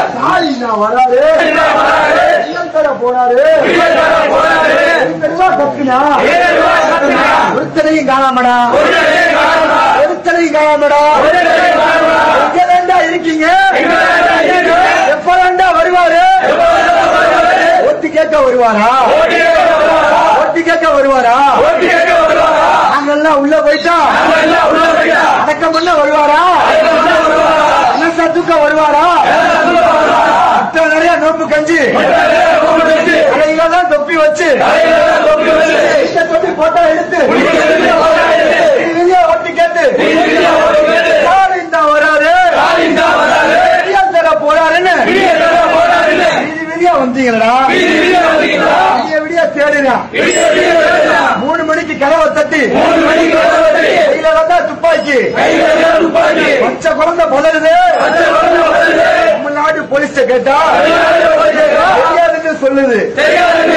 ஸ்டாலினா வராரு ஐயம் தர போறாரு தெளிவா கத்துனா ஒருத்தனையும் காணாமடா ஒருத்தனையும் காணாமடா எங்க வேண்டா இருக்கீங்க எப்ப வேண்டா வருவாரு ஒத்தி கேட்க வருவாரா ஒத்தி கேட்க வருவாரா நாங்கெல்லாம் உள்ள போயிட்டா அடக்கம் பண்ண வருவாரா மனசா தூக்க வருவாரா அத்தை நிறைய நோப்பு கஞ்சி அதையெல்லாம் தொப்பி வச்சு இந்த தொப்பி போட்டா எடுத்து வெளியே ஒட்டி கேட்டு ஸ்டாலின் தான் வராரு பெரியார் தர போறாருன்னு வீதி வீதியா வந்தீங்களா விடிய விடிய தேடுறா மூணு மணிக்கு கதவை தட்டி கையில வந்தா துப்பாக்கி பச்சை குழந்தை பதறுது தமிழ்நாடு போலீஸ் கேட்டா தெரியாதுன்னு சொல்லுது